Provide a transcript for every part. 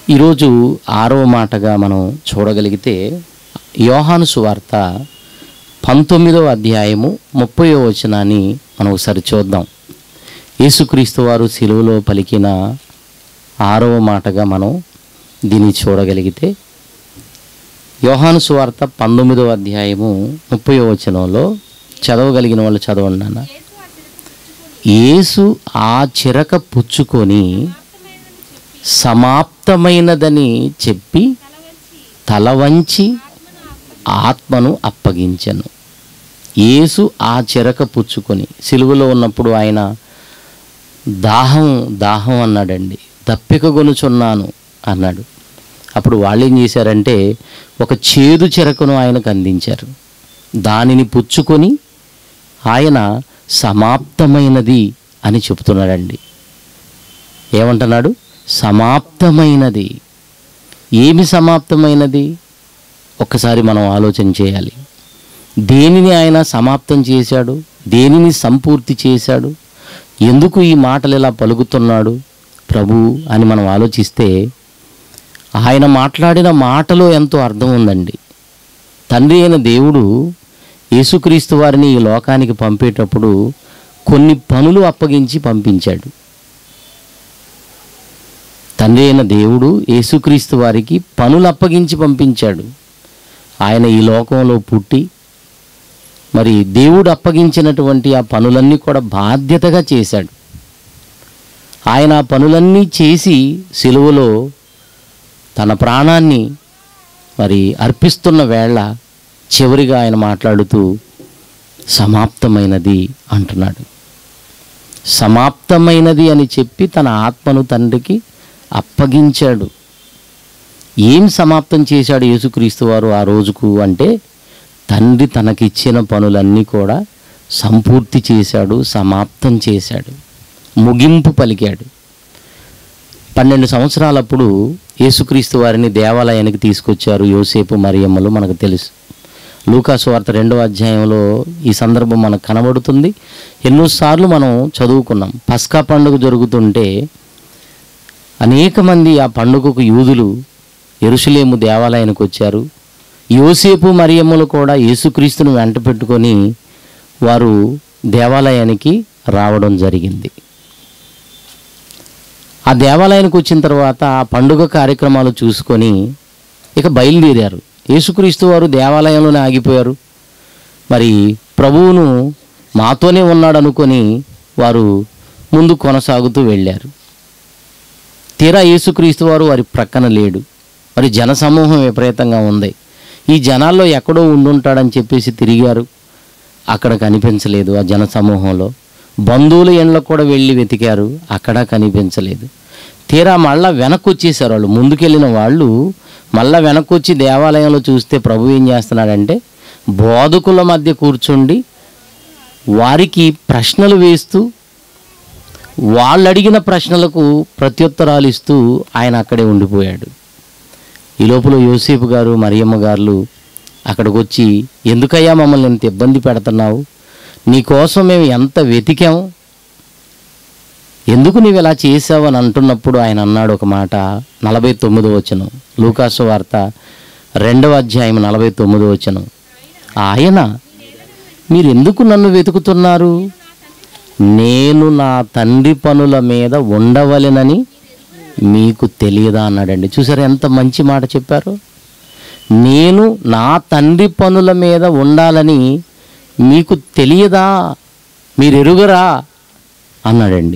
ఈరోజు ఆరవ మాటగా మనం చూడగలిగితే యోహాను సువార్త పంతొమ్మిదవ అధ్యాయము ముప్పయో వచనాన్ని మనం ఒకసారి చూద్దాం యేసుక్రీస్తు వారు సిలువలో పలికిన ఆరవ మాటగా మనం దీన్ని చూడగలిగితే యోహాను సువార్త పంతొమ్మిదవ అధ్యాయము ముప్పయో వచనంలో చదవగలిగిన వాళ్ళు చదవండి నాన్న యేసు ఆ చిరక పుచ్చుకొని సమాప్తమైనదని చెప్పి తల వంచి ఆత్మను అప్పగించను యేసు ఆ చిరక పుచ్చుకొని సిలువలో ఉన్నప్పుడు ఆయన దాహం దాహం అన్నాడండి దప్పిక గొనుచున్నాను అన్నాడు అప్పుడు వాళ్ళు ఏం చేశారంటే ఒక చేదు చెరకును ఆయనకు అందించారు దానిని పుచ్చుకొని ఆయన సమాప్తమైనది అని చెప్తున్నాడండి ఏమంటున్నాడు సమాప్తమైనది ఏమి సమాప్తమైనది ఒక్కసారి మనం ఆలోచన చేయాలి దేనిని ఆయన సమాప్తం చేశాడు దేనిని సంపూర్తి చేశాడు ఎందుకు ఈ మాటలు ఇలా పలుకుతున్నాడు ప్రభు అని మనం ఆలోచిస్తే ఆయన మాట్లాడిన మాటలో ఎంతో అర్థం ఉందండి తండ్రి అయిన దేవుడు యేసుక్రీస్తు వారిని ఈ లోకానికి పంపేటప్పుడు కొన్ని పనులు అప్పగించి పంపించాడు తండ్రి అయిన దేవుడు యేసుక్రీస్తు వారికి పనులు అప్పగించి పంపించాడు ఆయన ఈ లోకంలో పుట్టి మరి దేవుడు అప్పగించినటువంటి ఆ పనులన్నీ కూడా బాధ్యతగా చేశాడు ఆయన ఆ పనులన్నీ చేసి సెలువులో తన ప్రాణాన్ని మరి అర్పిస్తున్న వేళ చివరిగా ఆయన మాట్లాడుతూ సమాప్తమైనది అంటున్నాడు సమాప్తమైనది అని చెప్పి తన ఆత్మను తండ్రికి అప్పగించాడు ఏం సమాప్తం చేశాడు యేసుక్రీస్తు వారు ఆ రోజుకు అంటే తండ్రి తనకిచ్చిన పనులన్నీ కూడా సంపూర్తి చేశాడు సమాప్తం చేశాడు ముగింపు పలికాడు పన్నెండు సంవత్సరాలప్పుడు యేసుక్రీస్తు వారిని దేవాలయానికి తీసుకొచ్చారు యోసేపు మరియమ్మలు మనకు తెలుసు లూకాసు వార్త రెండవ అధ్యాయంలో ఈ సందర్భం మనకు కనబడుతుంది ఎన్నోసార్లు మనం చదువుకున్నాం పస్కా పండుగ జరుగుతుంటే అనేక మంది ఆ పండుగకు యూదులు ఎరుసలేము దేవాలయానికి వచ్చారు యోసేపు మరియమ్మలు కూడా యేసుక్రీస్తును వెంట పెట్టుకొని వారు దేవాలయానికి రావడం జరిగింది ఆ దేవాలయానికి వచ్చిన తర్వాత ఆ పండుగ కార్యక్రమాలు చూసుకొని ఇక బయలుదేరారు యేసుక్రీస్తు వారు దేవాలయంలోనే ఆగిపోయారు మరి ప్రభువును మాతోనే ఉన్నాడు అనుకొని వారు ముందు కొనసాగుతూ వెళ్ళారు తీరా యేసుక్రీస్తు వారు వారి ప్రక్కన లేడు మరి జనసమూహం విపరీతంగా ఉంది ఈ జనాల్లో ఎక్కడో ఉండుంటాడని చెప్పేసి తిరిగారు అక్కడ కనిపించలేదు ఆ జనసమూహంలో బంధువుల ఎండ్లకు కూడా వెళ్ళి వెతికారు అక్కడ కనిపించలేదు తీరా మళ్ళా వెనక్కి వచ్చేసారు వాళ్ళు ముందుకెళ్ళిన వాళ్ళు మళ్ళా వెనక్కి వచ్చి దేవాలయంలో చూస్తే ప్రభు ఏం చేస్తున్నాడంటే బోధకుల మధ్య కూర్చుండి వారికి ప్రశ్నలు వేస్తూ వాళ్ళు అడిగిన ప్రశ్నలకు ప్రత్యుత్తరాలు ఇస్తూ ఆయన అక్కడే ఉండిపోయాడు ఈ లోపల యోసేపు గారు మరియమ్మ గారు అక్కడికి వచ్చి ఎందుకయ్యా మమ్మల్ని ఇంత ఇబ్బంది పెడుతున్నావు నీకోసం మేము ఎంత వెతికాం ఎందుకు నీవు ఇలా చేసావు అని అంటున్నప్పుడు ఆయన అన్నాడు ఒక మాట నలభై తొమ్మిదో వచనం లూకాసు వార్త రెండవ అధ్యాయం నలభై తొమ్మిదో వచనం ఆయన మీరు ఎందుకు నన్ను వెతుకుతున్నారు నేను నా తండ్రి పనుల మీద ఉండవలెనని మీకు తెలియదా అన్నాడండి చూసారా ఎంత మంచి మాట చెప్పారు నేను నా తండ్రి పనుల మీద ఉండాలని మీకు తెలియదా మీరు ఎరుగరా అన్నాడండి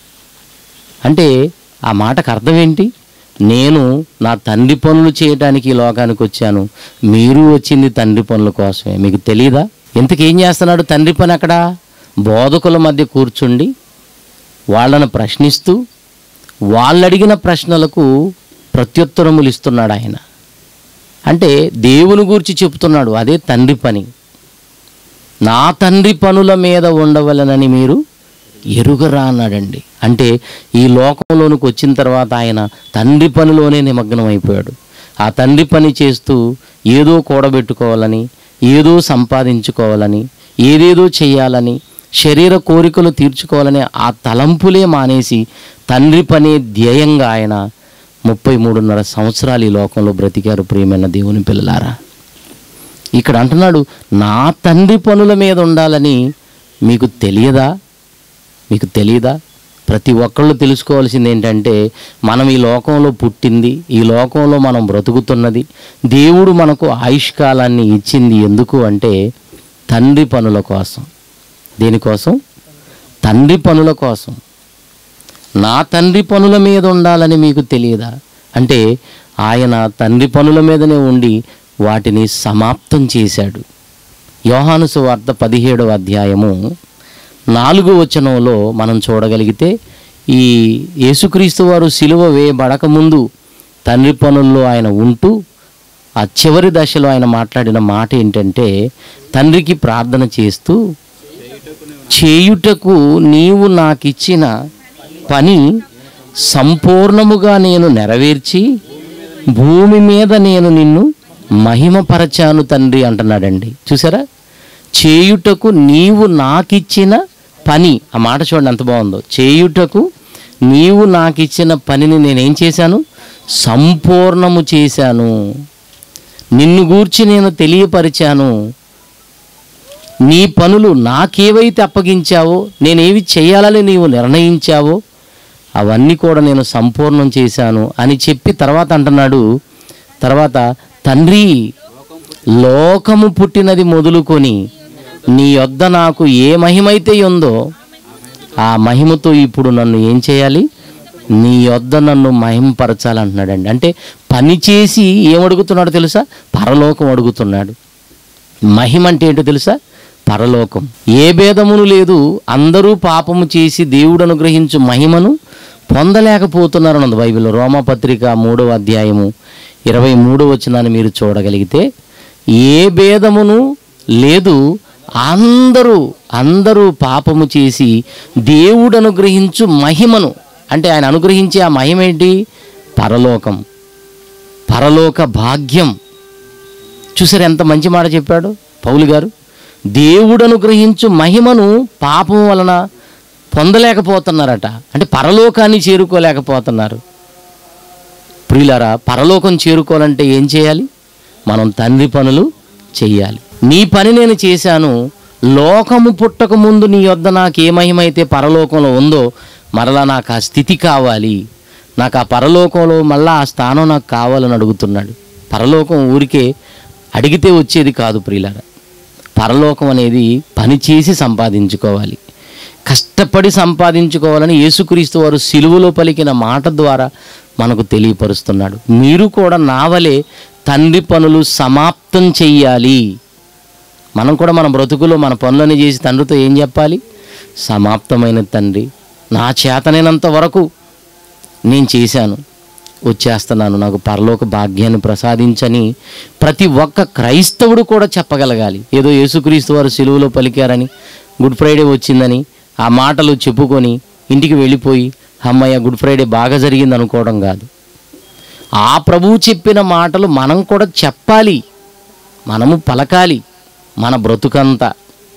అంటే ఆ మాటకు అర్థం ఏంటి నేను నా తండ్రి పనులు చేయడానికి ఈ లోకానికి వచ్చాను మీరు వచ్చింది తండ్రి పనుల కోసమే మీకు తెలియదా ఇంతకేం చేస్తున్నాడు తండ్రి పని అక్కడ బోధకుల మధ్య కూర్చుండి వాళ్ళను ప్రశ్నిస్తూ వాళ్ళు అడిగిన ప్రశ్నలకు ప్రత్యుత్తరములు ఇస్తున్నాడు ఆయన అంటే దేవుని గురించి చెప్తున్నాడు అదే తండ్రి పని నా తండ్రి పనుల మీద ఉండవలనని మీరు ఎరుగరా అన్నాడండి అంటే ఈ లోకంలోనికి వచ్చిన తర్వాత ఆయన తండ్రి పనిలోనే నిమగ్నం అయిపోయాడు ఆ తండ్రి పని చేస్తూ ఏదో కూడబెట్టుకోవాలని ఏదో సంపాదించుకోవాలని ఏదేదో చేయాలని శరీర కోరికలు తీర్చుకోవాలని ఆ తలంపులే మానేసి తండ్రి పనే ధ్యేయంగా ఆయన ముప్పై మూడున్నర సంవత్సరాలు ఈ లోకంలో బ్రతికారు ప్రియమైన దేవుని పిల్లలారా ఇక్కడ అంటున్నాడు నా తండ్రి పనుల మీద ఉండాలని మీకు తెలియదా మీకు తెలియదా ప్రతి ఒక్కళ్ళు తెలుసుకోవాల్సింది ఏంటంటే మనం ఈ లోకంలో పుట్టింది ఈ లోకంలో మనం బ్రతుకుతున్నది దేవుడు మనకు ఆయుష్కాలాన్ని ఇచ్చింది ఎందుకు అంటే తండ్రి పనుల కోసం దేనికోసం తండ్రి పనుల కోసం నా తండ్రి పనుల మీద ఉండాలని మీకు తెలియదా అంటే ఆయన తండ్రి పనుల మీదనే ఉండి వాటిని సమాప్తం చేశాడు యోహాను సువార్త పదిహేడవ అధ్యాయము నాలుగో వచనంలో మనం చూడగలిగితే ఈ యేసుక్రీస్తు వారు సిలువ వేయబడక ముందు తండ్రి పనుల్లో ఆయన ఉంటూ ఆ చివరి దశలో ఆయన మాట్లాడిన మాట ఏంటంటే తండ్రికి ప్రార్థన చేస్తూ చేయుటకు నీవు నాకిచ్చిన పని సంపూర్ణముగా నేను నెరవేర్చి భూమి మీద నేను నిన్ను మహిమపరచాను తండ్రి అంటున్నాడండి చూసారా చేయుటకు నీవు నాకిచ్చిన పని ఆ మాట చూడండి ఎంత బాగుందో చేయుటకు నీవు నాకిచ్చిన పనిని నేనేం చేశాను సంపూర్ణము చేశాను నిన్ను గూర్చి నేను తెలియపరిచాను నీ పనులు నాకేవైతే అప్పగించావో నేనేవి చేయాలని నీవు నిర్ణయించావో అవన్నీ కూడా నేను సంపూర్ణం చేశాను అని చెప్పి తర్వాత అంటున్నాడు తర్వాత తండ్రి లోకము పుట్టినది మొదలుకొని నీ యొద్ద నాకు ఏ మహిమైతే ఉందో ఆ మహిమతో ఇప్పుడు నన్ను ఏం చేయాలి నీ యొద్ద నన్ను మహిమపరచాలంటున్నాడండి అంటే పని చేసి ఏం అడుగుతున్నాడు తెలుసా పరలోకం అడుగుతున్నాడు మహిమ అంటే ఏంటో తెలుసా పరలోకం ఏ భేదమును లేదు అందరూ పాపము చేసి దేవుడు అనుగ్రహించు మహిమను పొందలేకపోతున్నారు అన్నది బైబిల్లో రోమపత్రిక మూడవ అధ్యాయము ఇరవై మూడవ వచనాన్ని మీరు చూడగలిగితే ఏ భేదమును లేదు అందరూ అందరూ పాపము చేసి దేవుడు అనుగ్రహించు మహిమను అంటే ఆయన అనుగ్రహించే ఆ మహిమ ఏంటి పరలోకం పరలోక భాగ్యం చూసారు ఎంత మంచి మాట చెప్పాడు పౌలు గారు దేవుడు అనుగ్రహించు మహిమను పాపం వలన పొందలేకపోతున్నారట అంటే పరలోకాన్ని చేరుకోలేకపోతున్నారు ప్రియులారా పరలోకం చేరుకోవాలంటే ఏం చేయాలి మనం తండ్రి పనులు చెయ్యాలి నీ పని నేను చేశాను లోకము పుట్టక ముందు నీ వద్ద నాకు ఏ మహిమ అయితే పరలోకంలో ఉందో మరలా నాకు ఆ స్థితి కావాలి నాకు ఆ పరలోకంలో మళ్ళా ఆ స్థానం నాకు కావాలని అడుగుతున్నాడు పరలోకం ఊరికే అడిగితే వచ్చేది కాదు ప్రియులారా పరలోకం అనేది పని చేసి సంపాదించుకోవాలి కష్టపడి సంపాదించుకోవాలని యేసుక్రీస్తు వారు సిలువలో పలికిన మాట ద్వారా మనకు తెలియపరుస్తున్నాడు మీరు కూడా నావలే తండ్రి పనులు సమాప్తం చెయ్యాలి మనం కూడా మన బ్రతుకులో మన పనులని చేసి తండ్రితో ఏం చెప్పాలి సమాప్తమైన తండ్రి నా చేతనైనంత వరకు నేను చేశాను వచ్చేస్తున్నాను నాకు పరలోక భాగ్యాన్ని ప్రసాదించని ప్రతి ఒక్క క్రైస్తవుడు కూడా చెప్పగలగాలి ఏదో యేసుక్రీస్తు వారు సెలువులో పలికారని గుడ్ ఫ్రైడే వచ్చిందని ఆ మాటలు చెప్పుకొని ఇంటికి వెళ్ళిపోయి అమ్మయ్య గుడ్ ఫ్రైడే బాగా జరిగింది అనుకోవడం కాదు ఆ ప్రభువు చెప్పిన మాటలు మనం కూడా చెప్పాలి మనము పలకాలి మన బ్రతుకంతా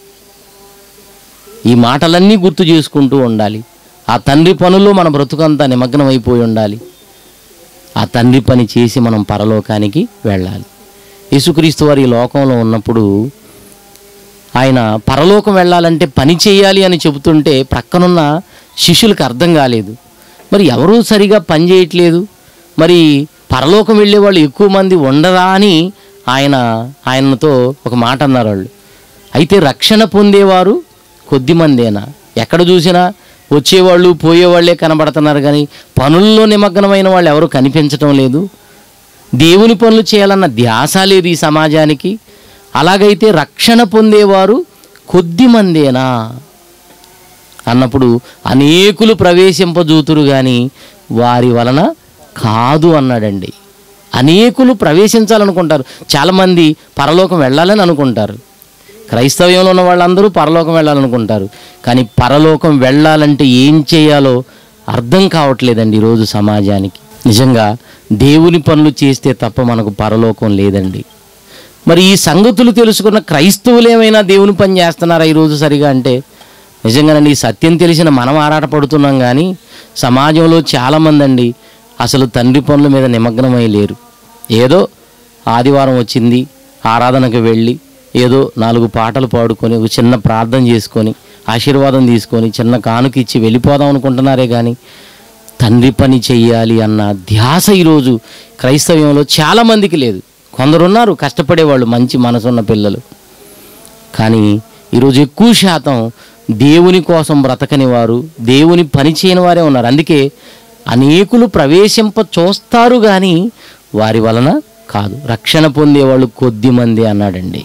ఈ మాటలన్నీ గుర్తు చేసుకుంటూ ఉండాలి ఆ తండ్రి పనుల్లో మన బ్రతుకంతా నిమగ్నం అయిపోయి ఉండాలి ఆ తండ్రి పని చేసి మనం పరలోకానికి వెళ్ళాలి యేసుక్రీస్తు వారి ఈ లోకంలో ఉన్నప్పుడు ఆయన పరలోకం వెళ్ళాలంటే పని చేయాలి అని చెబుతుంటే ప్రక్కనున్న శిష్యులకు అర్థం కాలేదు మరి ఎవరూ సరిగా పని చేయట్లేదు మరి పరలోకం వెళ్ళే వాళ్ళు ఎక్కువ మంది ఉండరా అని ఆయన ఆయనతో ఒక మాట అన్నారు వాళ్ళు అయితే రక్షణ పొందేవారు కొద్ది మందేనా ఎక్కడ చూసినా వచ్చేవాళ్ళు పోయేవాళ్ళే కనబడుతున్నారు కానీ పనుల్లో నిమగ్నమైన వాళ్ళు ఎవరు కనిపించటం లేదు దేవుని పనులు చేయాలన్న ధ్యాస లేదు ఈ సమాజానికి అలాగైతే రక్షణ పొందేవారు కొద్ది మందేనా అన్నప్పుడు అనేకులు ప్రవేశింపజూతురు కానీ వారి వలన కాదు అన్నాడండి అనేకులు ప్రవేశించాలనుకుంటారు చాలామంది పరలోకం వెళ్ళాలని అనుకుంటారు క్రైస్తవ్యంలో ఉన్న వాళ్ళందరూ పరలోకం వెళ్ళాలనుకుంటారు కానీ పరలోకం వెళ్ళాలంటే ఏం చేయాలో అర్థం కావట్లేదండి ఈరోజు సమాజానికి నిజంగా దేవుని పనులు చేస్తే తప్ప మనకు పరలోకం లేదండి మరి ఈ సంగతులు తెలుసుకున్న క్రైస్తవులు ఏమైనా దేవుని పని చేస్తున్నారా ఈరోజు సరిగా అంటే నిజంగానండి ఈ సత్యం తెలిసిన మనం ఆరాటపడుతున్నాం కానీ సమాజంలో చాలామంది అండి అసలు తండ్రి పనుల మీద నిమగ్నమై లేరు ఏదో ఆదివారం వచ్చింది ఆరాధనకు వెళ్ళి ఏదో నాలుగు పాటలు పాడుకొని ఒక చిన్న ప్రార్థన చేసుకొని ఆశీర్వాదం తీసుకొని చిన్న కానుక ఇచ్చి వెళ్ళిపోదాం అనుకుంటున్నారే కానీ తండ్రి పని చెయ్యాలి అన్న ధ్యాస ఈరోజు క్రైస్తవ్యంలో చాలామందికి లేదు కొందరున్నారు కష్టపడేవాళ్ళు మంచి మనసున్న పిల్లలు కానీ ఈరోజు ఎక్కువ శాతం దేవుని కోసం బ్రతకని వారు దేవుని పని చేయని వారే ఉన్నారు అందుకే అనేకులు ప్రవేశింప చూస్తారు కానీ వారి వలన కాదు రక్షణ పొందేవాళ్ళు కొద్ది మంది అన్నాడండి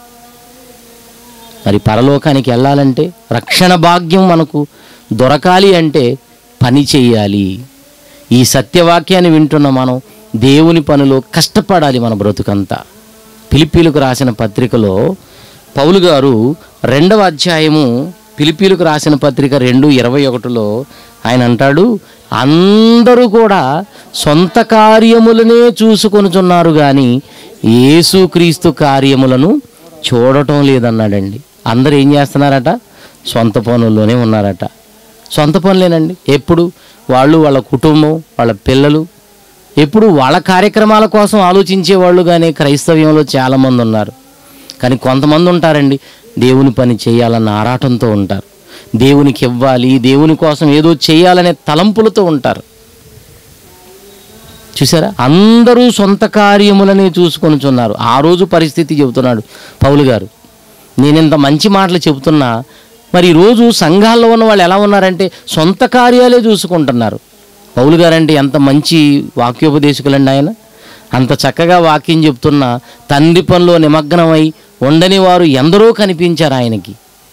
మరి పరలోకానికి వెళ్ళాలంటే రక్షణ భాగ్యం మనకు దొరకాలి అంటే పని చెయ్యాలి ఈ సత్యవాక్యాన్ని వింటున్న మనం దేవుని పనిలో కష్టపడాలి మన బ్రతుకంతా పిలిపీలకు రాసిన పత్రికలో పౌలు గారు రెండవ అధ్యాయము పిలిపీలకు రాసిన పత్రిక రెండు ఇరవై ఒకటిలో ఆయన అంటాడు అందరూ కూడా సొంత కార్యములనే చూసుకొనుచున్నారు కానీ యేసుక్రీస్తు కార్యములను చూడటం లేదన్నాడండి అందరూ ఏం చేస్తున్నారట సొంత పనుల్లోనే ఉన్నారట సొంత పనులేనండి ఎప్పుడు వాళ్ళు వాళ్ళ కుటుంబం వాళ్ళ పిల్లలు ఎప్పుడు వాళ్ళ కార్యక్రమాల కోసం ఆలోచించే వాళ్ళు కానీ క్రైస్తవ్యంలో చాలామంది ఉన్నారు కానీ కొంతమంది ఉంటారండి దేవుని పని చేయాలన్న ఆరాటంతో ఉంటారు దేవునికి ఇవ్వాలి దేవుని కోసం ఏదో చేయాలనే తలంపులతో ఉంటారు చూసారా అందరూ సొంత కార్యములనే చూసుకొనుచున్నారు ఆ రోజు పరిస్థితి చెబుతున్నాడు పౌలు గారు నేను ఇంత మంచి మాటలు చెబుతున్నా మరి ఈ రోజు సంఘాల్లో ఉన్న వాళ్ళు ఎలా ఉన్నారంటే సొంత కార్యాలే చూసుకుంటున్నారు పౌలు గారంటే ఎంత మంచి వాక్యోపదేశకులండి ఆయన అంత చక్కగా వాక్యం చెప్తున్నా తండ్రి పనిలో నిమగ్నమై ఉండని వారు ఎందరో కనిపించారు ఆయనకి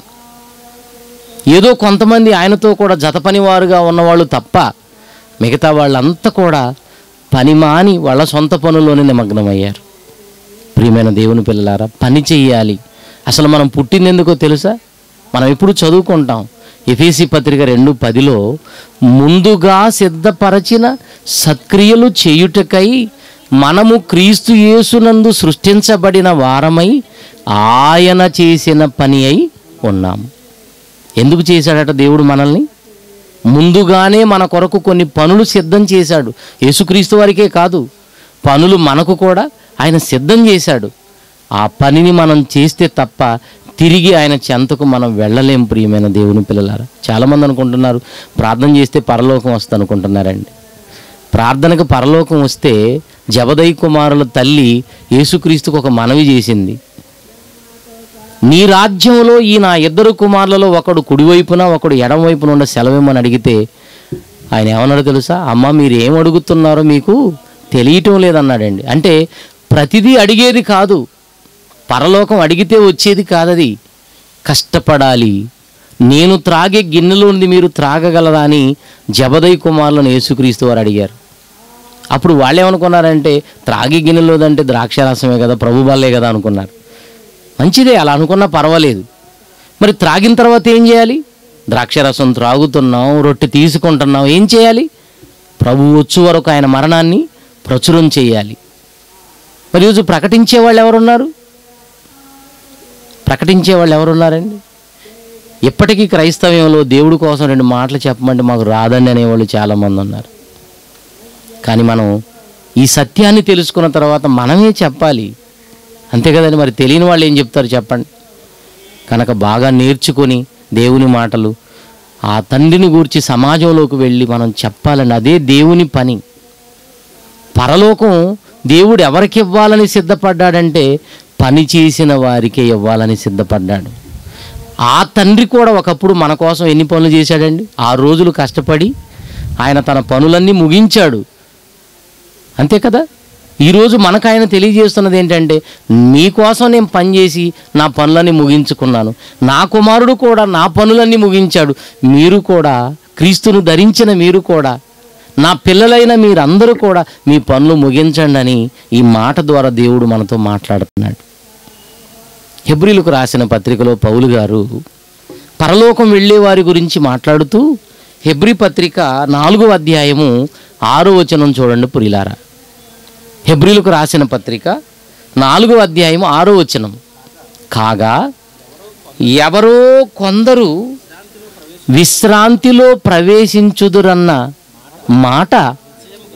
ఏదో కొంతమంది ఆయనతో కూడా జత పనివారుగా ఉన్నవాళ్ళు తప్ప మిగతా వాళ్ళంతా కూడా పని మాని వాళ్ళ సొంత పనుల్లోనే నిమగ్నమయ్యారు ప్రియమైన దేవుని పిల్లలారా పని చెయ్యాలి అసలు మనం పుట్టిందెందుకో తెలుసా మనం ఎప్పుడు చదువుకుంటాం ఎఫేసి పత్రిక రెండు పదిలో ముందుగా సిద్ధపరచిన సత్క్రియలు చేయుటకై మనము క్రీస్తు యేసునందు సృష్టించబడిన వారమై ఆయన చేసిన పని అయి ఉన్నాము ఎందుకు చేశాడట దేవుడు మనల్ని ముందుగానే మన కొరకు కొన్ని పనులు సిద్ధం చేశాడు యేసుక్రీస్తు వారికే కాదు పనులు మనకు కూడా ఆయన సిద్ధం చేశాడు ఆ పనిని మనం చేస్తే తప్ప తిరిగి ఆయన చెంతకు మనం వెళ్ళలేం ప్రియమైన దేవుని పిల్లలారా చాలామంది అనుకుంటున్నారు ప్రార్థన చేస్తే పరలోకం వస్తుంది అనుకుంటున్నారండి ప్రార్థనకు పరలోకం వస్తే జబదయ్ కుమారుల తల్లి యేసుక్రీస్తుకు ఒక మనవి చేసింది నీ రాజ్యంలో ఈ నా ఇద్దరు కుమారులలో ఒకడు కుడివైపున ఒకడు ఎడమవైపున ఉన్న సెలవేమని అడిగితే ఆయన ఏమన్నాడో తెలుసా అమ్మ మీరు ఏం అడుగుతున్నారో మీకు తెలియటం లేదన్నాడండి అంటే ప్రతిదీ అడిగేది కాదు పరలోకం అడిగితే వచ్చేది కాదది కష్టపడాలి నేను త్రాగే గిన్నెలోనిది మీరు త్రాగగలరా అని జబదయ్ కుమారులను యేసుక్రీస్తు వారు అడిగారు అప్పుడు వాళ్ళు ఏమనుకున్నారంటే త్రాగి గిన్నెలోదంటే ద్రాక్షారసమే కదా ప్రభు వల్లే కదా అనుకున్నారు మంచిదే అలా అనుకున్నా పర్వాలేదు మరి త్రాగిన తర్వాత ఏం చేయాలి ద్రాక్షరసం త్రాగుతున్నాం రొట్టె తీసుకుంటున్నాం ఏం చేయాలి ప్రభు వచ్చు వరకు ఆయన మరణాన్ని ప్రచురం చేయాలి మరి ఈరోజు ప్రకటించే వాళ్ళు ఎవరున్నారు ప్రకటించే వాళ్ళు ఎవరున్నారండి ఇప్పటికీ క్రైస్తవ్యంలో దేవుడి కోసం రెండు మాటలు చెప్పమంటే మాకు రాదండి అనేవాళ్ళు చాలామంది ఉన్నారు కానీ మనం ఈ సత్యాన్ని తెలుసుకున్న తర్వాత మనమే చెప్పాలి అంతే కదండి మరి తెలియని వాళ్ళు ఏం చెప్తారు చెప్పండి కనుక బాగా నేర్చుకొని దేవుని మాటలు ఆ తండ్రిని గూర్చి సమాజంలోకి వెళ్ళి మనం చెప్పాలండి అదే దేవుని పని పరలోకం దేవుడు ఎవరికి ఇవ్వాలని సిద్ధపడ్డాడంటే పని చేసిన వారికే ఇవ్వాలని సిద్ధపడ్డాడు ఆ తండ్రి కూడా ఒకప్పుడు మన కోసం ఎన్ని పనులు చేశాడండి ఆరు రోజులు కష్టపడి ఆయన తన పనులన్నీ ముగించాడు అంతే కదా ఈరోజు మనకు ఆయన తెలియజేస్తున్నది ఏంటంటే మీకోసం నేను పనిచేసి నా పనులన్నీ ముగించుకున్నాను నా కుమారుడు కూడా నా పనులన్నీ ముగించాడు మీరు కూడా క్రీస్తును ధరించిన మీరు కూడా నా పిల్లలైన మీరందరూ కూడా మీ పనులు ముగించండి అని ఈ మాట ద్వారా దేవుడు మనతో మాట్లాడుతున్నాడు హెబ్రిలకు రాసిన పత్రికలో పౌలు గారు పరలోకం వెళ్ళే వారి గురించి మాట్లాడుతూ హెబ్రి పత్రిక నాలుగో అధ్యాయము ఆరో వచనం చూడండి పురిలారా హెబ్రిలకు రాసిన పత్రిక నాలుగో అధ్యాయం ఆరో వచనం కాగా ఎవరో కొందరు విశ్రాంతిలో ప్రవేశించుదురన్న మాట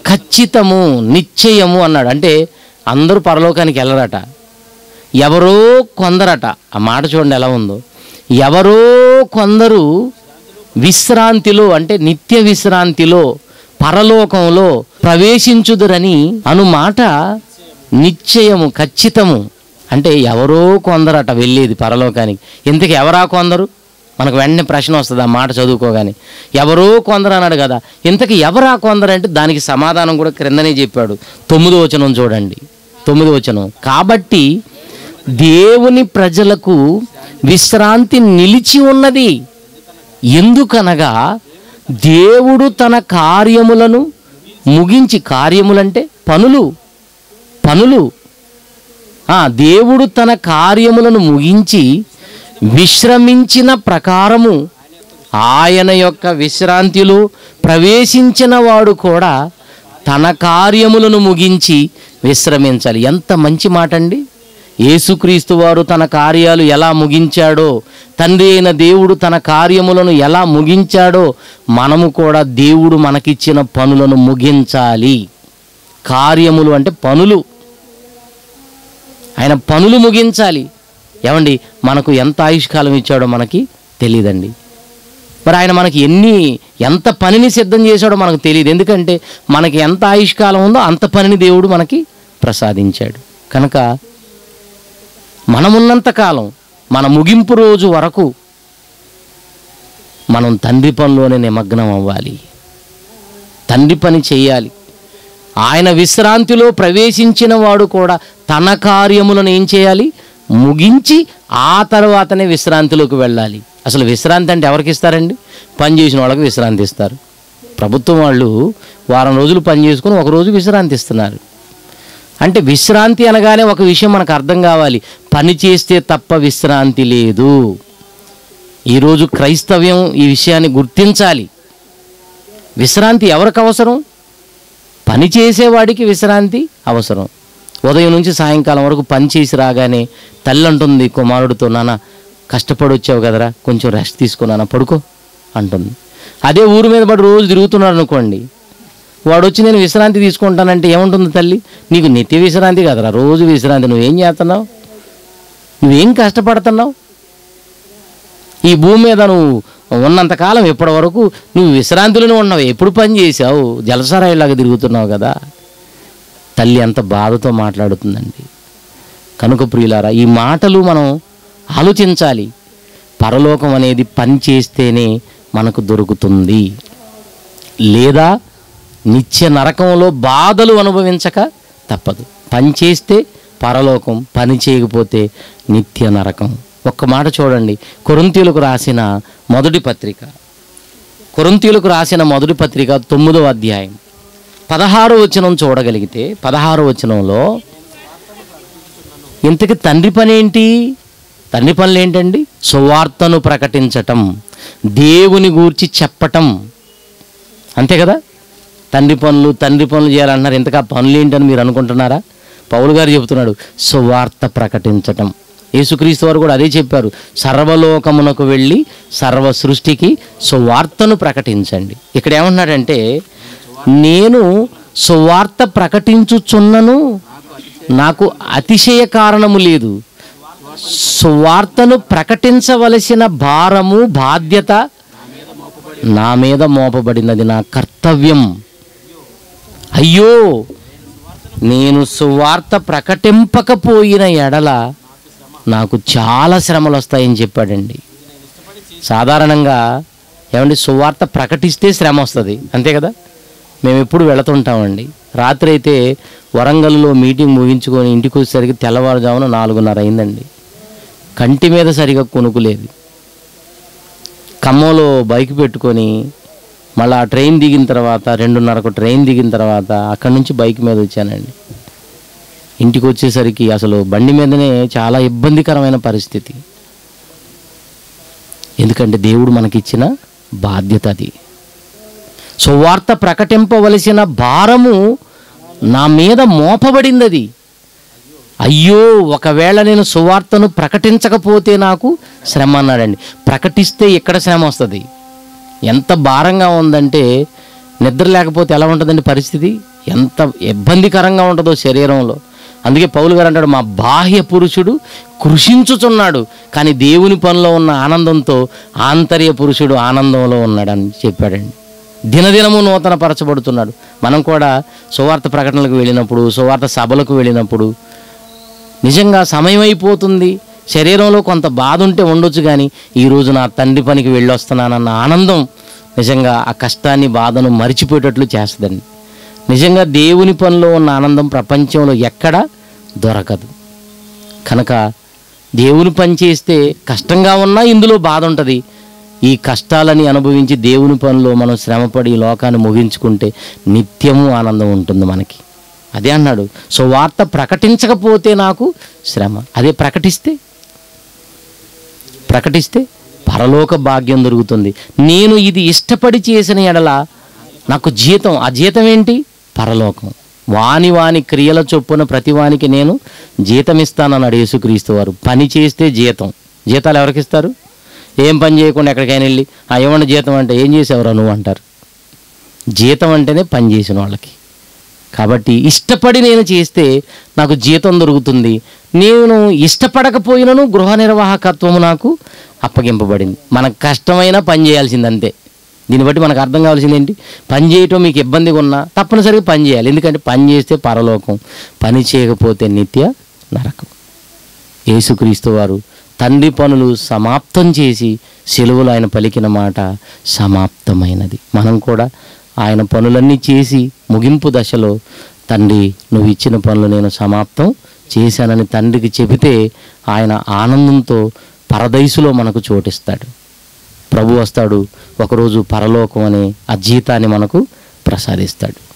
ఖచ్చితము నిశ్చయము అన్నాడు అంటే అందరూ పరలోకానికి వెళ్ళరట ఎవరో కొందరట ఆ మాట చూడండి ఎలా ఉందో ఎవరో కొందరు విశ్రాంతిలో అంటే నిత్య విశ్రాంతిలో పరలోకంలో ప్రవేశించుదురని అను మాట నిశ్చయము ఖచ్చితము అంటే ఎవరో కొందరట వెళ్ళేది పరలోకానికి ఇంతకు ఎవరా కొందరు మనకు వెంటనే ప్రశ్న వస్తుంది ఆ మాట చదువుకోగానే ఎవరో కొందరు అన్నాడు కదా ఇంతకు ఎవరా కొందరు అంటే దానికి సమాధానం కూడా క్రిందనే చెప్పాడు తొమ్మిదో వచనం చూడండి తొమ్మిదో వచనం కాబట్టి దేవుని ప్రజలకు విశ్రాంతి నిలిచి ఉన్నది ఎందుకనగా దేవుడు తన కార్యములను ముగించి కార్యములంటే పనులు పనులు ఆ, దేవుడు తన కార్యములను ముగించి విశ్రమించిన ప్రకారము ఆయన యొక్క విశ్రాంతిలో ప్రవేశించిన వాడు కూడా తన కార్యములను ముగించి విశ్రమించాలి ఎంత మంచి మాట అండి యేసుక్రీస్తు వారు తన కార్యాలు ఎలా ముగించాడో తండ్రి అయిన దేవుడు తన కార్యములను ఎలా ముగించాడో మనము కూడా దేవుడు మనకిచ్చిన పనులను ముగించాలి కార్యములు అంటే పనులు ఆయన పనులు ముగించాలి ఏమండి మనకు ఎంత ఆయుష్కాలం ఇచ్చాడో మనకి తెలియదండి మరి ఆయన మనకి ఎన్ని ఎంత పనిని సిద్ధం చేశాడో మనకు తెలియదు ఎందుకంటే మనకి ఎంత ఆయుష్కాలం ఉందో అంత పనిని దేవుడు మనకి ప్రసాదించాడు కనుక మనమున్నంత కాలం మన ముగింపు రోజు వరకు మనం తండ్రి పనిలోనే నిమగ్నం అవ్వాలి తండ్రి పని చేయాలి ఆయన విశ్రాంతిలో ప్రవేశించిన వాడు కూడా తన కార్యములను ఏం చేయాలి ముగించి ఆ తర్వాతనే విశ్రాంతిలోకి వెళ్ళాలి అసలు విశ్రాంతి అంటే ఎవరికి ఇస్తారండి పని చేసిన వాళ్ళకి విశ్రాంతి ఇస్తారు ప్రభుత్వం వాళ్ళు వారం రోజులు పని చేసుకుని ఒక రోజు విశ్రాంతి ఇస్తున్నారు అంటే విశ్రాంతి అనగానే ఒక విషయం మనకు అర్థం కావాలి పని చేస్తే తప్ప విశ్రాంతి లేదు ఈరోజు క్రైస్తవ్యం ఈ విషయాన్ని గుర్తించాలి విశ్రాంతి ఎవరికి అవసరం పని చేసేవాడికి విశ్రాంతి అవసరం ఉదయం నుంచి సాయంకాలం వరకు పని చేసి రాగానే తల్లి అంటుంది కుమారుడితో నాన్న కష్టపడి వచ్చావు కదరా కొంచెం రెస్ట్ తీసుకున్నానా పడుకో అంటుంది అదే ఊరు మీద పడి రోజు తిరుగుతున్నాడు అనుకోండి వాడు వచ్చి నేను విశ్రాంతి తీసుకుంటానంటే ఏముంటుంది తల్లి నీకు నిత్య విశ్రాంతి కదరా రోజు విశ్రాంతి నువ్వేం చేస్తున్నావు నువ్వేం కష్టపడుతున్నావు ఈ భూమి మీద నువ్వు ఉన్నంతకాలం ఇప్పటి వరకు నువ్వు విశ్రాంతిలోనే ఉన్నావు ఎప్పుడు పని చేసావు జలసరాయిలాగా తిరుగుతున్నావు కదా తల్లి ఎంత బాధతో మాట్లాడుతుందండి కనుక ప్రియులారా ఈ మాటలు మనం ఆలోచించాలి పరలోకం అనేది పని చేస్తేనే మనకు దొరుకుతుంది లేదా నిత్య నరకంలో బాధలు అనుభవించక తప్పదు పని చేస్తే పరలోకం పని చేయకపోతే నిత్య నరకం ఒక్క మాట చూడండి కొరింతీయులకు రాసిన మొదటి పత్రిక కొరింతీయులకు రాసిన మొదటి పత్రిక తొమ్మిదో అధ్యాయం పదహారో వచనం చూడగలిగితే పదహారో వచనంలో ఇంతకి తండ్రి పని ఏంటి తండ్రి పనులు ఏంటండి సువార్తను ప్రకటించటం దేవుని గూర్చి చెప్పటం అంతే కదా తండ్రి పనులు తండ్రి పనులు చేయాలంటున్నారు ఇంతకా పనులు ఏంటని మీరు అనుకుంటున్నారా పౌలు గారు చెబుతున్నాడు సువార్త ప్రకటించటం యేసుక్రీస్తు వారు కూడా అదే చెప్పారు సర్వలోకమునకు వెళ్ళి సర్వ సృష్టికి సువార్తను ప్రకటించండి ఇక్కడ ఏమంటున్నాడంటే నేను సువార్త ప్రకటించుచున్నను నాకు అతిశయ కారణము లేదు సువార్తను ప్రకటించవలసిన భారము బాధ్యత నా మీద మోపబడినది నా కర్తవ్యం అయ్యో నేను సువార్త ప్రకటింపకపోయిన ఎడల నాకు చాలా శ్రమలు వస్తాయని చెప్పాడండి సాధారణంగా ఏమండి సువార్త ప్రకటిస్తే శ్రమ వస్తుంది అంతే కదా మేము ఎప్పుడు వెళుతుంటామండి రాత్రి అయితే వరంగల్లో మీటింగ్ ముగించుకొని ఇంటికి వచ్చేసరికి తెల్లవారుజామున నాలుగున్నర అయిందండి కంటి మీద సరిగా కొనుక్కులేదు ఖమ్మంలో బైక్ పెట్టుకొని మళ్ళీ ఆ ట్రైన్ దిగిన తర్వాత రెండున్నరకు ట్రైన్ దిగిన తర్వాత అక్కడి నుంచి బైక్ మీద వచ్చానండి ఇంటికి వచ్చేసరికి అసలు బండి మీదనే చాలా ఇబ్బందికరమైన పరిస్థితి ఎందుకంటే దేవుడు మనకిచ్చిన బాధ్యత అది సువార్త ప్రకటింపవలసిన భారము నా మీద మోపబడింది అది అయ్యో ఒకవేళ నేను సువార్తను ప్రకటించకపోతే నాకు శ్రమ అన్నాడండి ప్రకటిస్తే ఎక్కడ శ్రమ వస్తుంది ఎంత భారంగా ఉందంటే నిద్ర లేకపోతే ఎలా ఉంటుందండి పరిస్థితి ఎంత ఇబ్బందికరంగా ఉంటుందో శరీరంలో అందుకే పౌలు గారు అంటాడు మా బాహ్య పురుషుడు కృషించుచున్నాడు కానీ దేవుని పనిలో ఉన్న ఆనందంతో ఆంతర్య పురుషుడు ఆనందంలో ఉన్నాడని చెప్పాడండి దినదినము నూతన పరచబడుతున్నాడు మనం కూడా సువార్త ప్రకటనలకు వెళ్ళినప్పుడు సువార్త సభలకు వెళ్ళినప్పుడు నిజంగా సమయం అయిపోతుంది శరీరంలో కొంత బాధ ఉంటే ఉండొచ్చు కానీ ఈరోజు నా తండ్రి పనికి వెళ్ళొస్తున్నానన్న ఆనందం నిజంగా ఆ కష్టాన్ని బాధను మరిచిపోయేటట్లు చేస్తుందండి నిజంగా దేవుని పనిలో ఉన్న ఆనందం ప్రపంచంలో ఎక్కడ దొరకదు కనుక దేవుని పని చేస్తే కష్టంగా ఉన్నా ఇందులో బాధ ఉంటుంది ఈ కష్టాలని అనుభవించి దేవుని పనిలో మనం శ్రమపడి ఈ లోకాన్ని ముగించుకుంటే నిత్యము ఆనందం ఉంటుంది మనకి అదే అన్నాడు సో వార్త ప్రకటించకపోతే నాకు శ్రమ అదే ప్రకటిస్తే ప్రకటిస్తే పరలోక భాగ్యం దొరుకుతుంది నేను ఇది ఇష్టపడి చేసిన ఎడల నాకు జీతం ఆ జీతం ఏంటి పరలోకం వాని వాని క్రియల చొప్పున ప్రతి వానికి నేను జీతం ఇస్తానన్నాడు యేసుక్రీస్తు వారు పని చేస్తే జీతం జీతాలు ఎవరికి ఇస్తారు ఏం పని చేయకుండా ఎక్కడికైనా వెళ్ళి ఆ ఏమన్నా జీతం అంటే ఏం చేసేవరా నువ్వు అంటారు జీతం అంటేనే పని చేసిన వాళ్ళకి కాబట్టి ఇష్టపడి నేను చేస్తే నాకు జీతం దొరుకుతుంది నేను ఇష్టపడకపోయినను గృహ నిర్వాహకత్వము నాకు అప్పగింపబడింది మనకు కష్టమైన పని చేయాల్సింది అంతే దీన్ని బట్టి మనకు అర్థం కావాల్సింది ఏంటి పని చేయటం మీకు ఇబ్బందిగా ఉన్నా తప్పనిసరిగా పని చేయాలి ఎందుకంటే పని చేస్తే పరలోకం పని చేయకపోతే నిత్య నరకం యేసుక్రీస్తు వారు తండ్రి పనులు సమాప్తం చేసి సెలవులు ఆయన పలికిన మాట సమాప్తమైనది మనం కూడా ఆయన పనులన్నీ చేసి ముగింపు దశలో తండ్రి నువ్వు ఇచ్చిన పనులు నేను సమాప్తం చేశానని తండ్రికి చెబితే ఆయన ఆనందంతో పరదైసులో మనకు చోటిస్తాడు ప్రభు వస్తాడు ఒకరోజు పరలోకం అనే ఆ జీతాన్ని మనకు ప్రసాదిస్తాడు